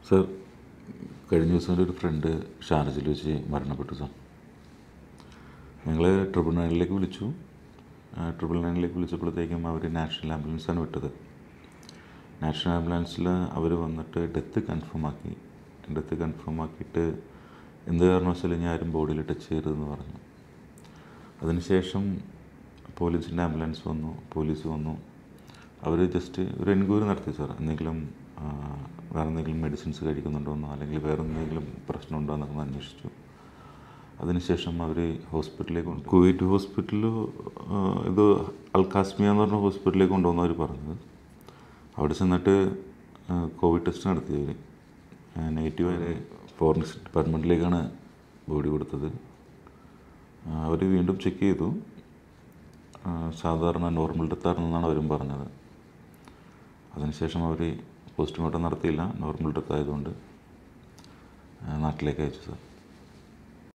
sir കഴിഞ്ഞ ദിവസം എൻ്റെ ഒരു ഫ്രണ്ട് ഷാർജയിൽ വെച്ച് മരണപ്പെട്ടു സാർ ഞങ്ങൾ ട്രിപ്പിൾ നയനിലേക്ക് വിളിച്ചു ആ, ട്രിപ്പിൾ നയനിലേക്ക് വിളിച്ചപ്പോഴത്തേക്കും അവർ നാഷണൽ ആംബുലൻസാണ് വിട്ടത് നാഷണൽ ആംബുലൻസിൽ അവർ വന്നിട്ട് ഡെത്ത് കൺഫേം ആക്കി ഡെത്ത് കൺഫേം ആക്കിയിട്ട് എന്ത് കാരണവശാലും ഞാൻ ആരും ബോഡിയിൽ ടച്ച് ചെയ്യരുതെന്ന് പറഞ്ഞു അതിനുശേഷം പോലീസിൻ്റെ ആംബുലൻസ് വന്നു പോലീസ് വന്നു അവർ ജസ്റ്റ് ഒരു എൻക്വയറി നടത്തി സാർ എന്തെങ്കിലും ആ, വേറെ എന്തെങ്കിലും മെഡിസിൻസ് കഴിക്കുന്നുണ്ടോയെന്നോ അല്ലെങ്കിൽ വേറെ എന്തെങ്കിലും പ്രശ്നമുണ്ടോ എന്നൊക്കെ ഒന്ന് അന്വേഷിച്ചു അതിനുശേഷം അവർ ഹോസ്പിറ്റലിലേക്ക് കൊണ്ട് കുവൈറ്റ് ഹോസ്പിറ്റലിൽ ഇത് അൽക്കാസ്മിയ എന്ന് പറഞ്ഞ ഹോസ്പിറ്റലിലേക്ക് കൊണ്ടുവന്ന് അവർ പറഞ്ഞത് അവിടെ ചെന്നിട്ട് ആ, കോവിഡ് ടെസ്റ്റ് നടത്തി അവർ നെഗറ്റീവ് ആയ ഫോറൻസിക് ഡിപ്പാർട്ട്മെൻറ്റിലേക്കാണ് ബോഡി കൊടുത്തത് അവർ വീണ്ടും ചെക്ക് ചെയ്തു ആ, സാധാരണ നോർമൽ ഡെത്താണെന്നാണ് അവരും പറഞ്ഞത് അതിനുശേഷം അവർ പോസ്റ്റ്മോർട്ടം നടത്തിയില്ല നോർമൽ ഡെത്ത് ആയതുകൊണ്ട് ആ, നാട്ടിലേക്ക് അയച്ചു സാർ